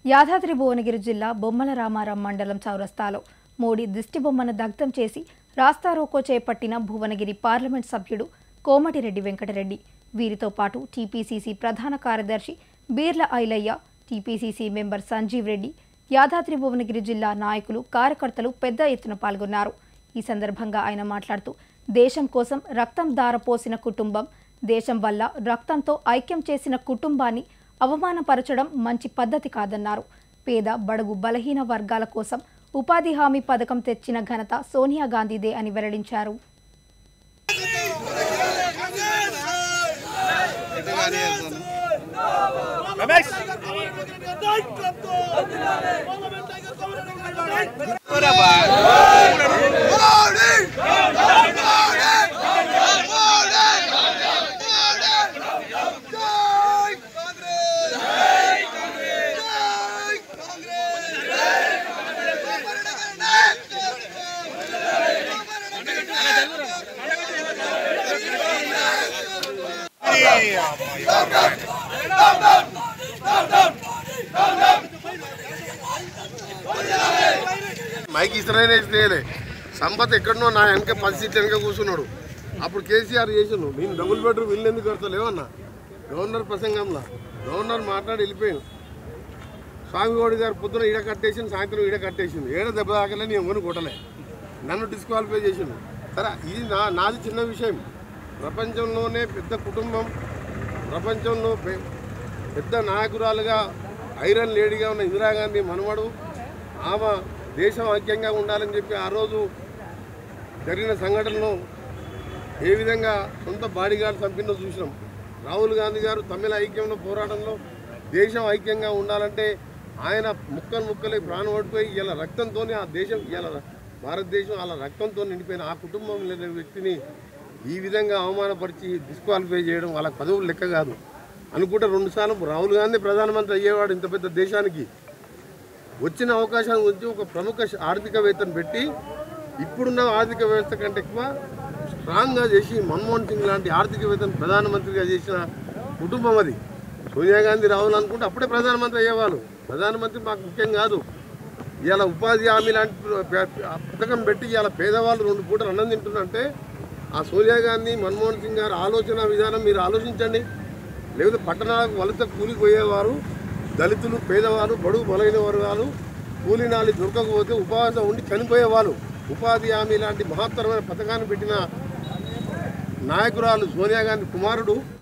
యాదాద్రి భువనగిరి జిల్లా బొమ్మల రామారం మండలం చౌరస్తాలో మోడీ దిష్టి బొమ్మను దగ్ధం చేసి రాస్తారోకో చేపట్టిన భువనగిరి పార్లమెంట్ సభ్యుడు కోమటిరెడ్డి వెంకటరెడ్డి వీరితో పాటు టీపీసీసీ ప్రధాన కార్యదర్శి బీర్ల ఐలయ్య టీపీసీసీ మెంబర్ సంజీవ్ రెడ్డి యాదాద్రి భువనగిరి జిల్లా నాయకులు కార్యకర్తలు పెద్ద ఎత్తున పాల్గొన్నారు ఈ సందర్భంగా ఆయన మాట్లాడుతూ దేశం కోసం రక్తం దారపోసిన కుటుంబం దేశం వల్ల రక్తంతో ఐక్యం చేసిన కుటుంబాన్ని అవమానపరచడం మంచి పద్ధతి కాదన్నారు పేద బడుగు బలహీన వర్గాల కోసం ఉపాధి హామీ పథకం తెచ్చిన ఘనత సోనియా గాంధీదే అని వెల్లడించారు మైక్ ఇతరైనా ఇస్తేలే సంపత్ ఎక్కడనో నా వెనక పది సీట్ల వెనక కూర్చున్నాడు అప్పుడు కేసీఆర్ చేసిండు నేను డబుల్ బెడ్రూమ్ ఇల్లు ఎందుకు కడతలేవన్నా గవర్నర్ ప్రసంగంలో గవర్నర్ మాట్లాడి వెళ్ళిపోయాను స్వామిగౌడి గారు పొద్దున ఈడ కట్టేసింది సాయంత్రం ఈడ కట్టేసింది ఏడ దెబ్బ తాకలే నేను ఎవరిని కొట్టలే నన్ను డిస్క్వాలిఫై చేసిండు సరే ఇది నా నాది చిన్న విషయం ప్రపంచంలోనే పెద్ద కుటుంబం ప్రపంచంలో పె- పెద్ద నాయకురాలుగా ఐరన్ లేడీగా ఉన్న ఇందిరాగాంధీ మనవడు ఆమె దేశం ఐక్యంగా ఉండాలని చెప్పి ఆ రోజు జరిగిన సంఘటనలో ఏ విధంగా సొంత బాడీగార్డ్ చంపిందో చూసినాం రాహుల్ గాంధీ గారు తమిళ ఐక్యంలో పోరాటంలో దేశం ఐక్యంగా ఉండాలంటే ఆయన ముక్కలు ముక్కలై ప్రాణం పడిపోయి ఇలా రక్తంతో ఆ దేశం ఇలా భారతదేశం అలా రక్తంతో నిండిపోయిన ఆ కుటుంబం లేని వ్యక్తిని ఈ విధంగా అవమానపరిచి డిస్క్వాలిఫై చేయడం వాళ్ళ పదవులు లెక్క కాదు అనుకుంటే రెండుసార్లు రాహుల్ గాంధీ ప్రధానమంత్రి అయ్యేవాడు ఇంత పెద్ద దేశానికి వచ్చిన అవకాశాన్ని గురించి ఒక ప్రముఖ ఆర్థికవేత్తను పెట్టి ఇప్పుడున్న ఆర్థిక వ్యవస్థ కంటే ఎక్కువ స్ట్రాంగ్గా చేసి మన్మోహన్ సింగ్ లాంటి ఆర్థికవేత్తను ప్రధానమంత్రిగా చేసిన కుటుంబం అది సోనియా గాంధీ రాహుల్ అనుకుంటే అప్పుడే ప్రధానమంత్రి అయ్యేవాళ్ళు ప్రధానమంత్రి మాకు ముఖ్యం కాదు ఇవాళ ఉపాధి హామీ లాంటి ప- ప- పథకం పెట్టి ఇవాళ పేదవాళ్ళు రెండు పూటలు అన్నం తింటున్నారంటే ఆ సోనియా గాంధీ మన్మోహన్ సింగ్ గారి ఆలోచన విధానం మీరు ఆలోచించండి లేకపోతే పట్టణాలకు వలస కూలిపోయేవారు దళితులు పేదవారు బడుగు బలైన వర్గాలు కూలి నాలి దొరకకపోతే ఉపవాసం ఉండి చనిపోయేవాళ్ళు ఉపాధి హామీ లాంటి మహత్తరమైన పథకాన్ని పెట్టిన నాయకురాలు సోనియా గాంధీ కుమారుడు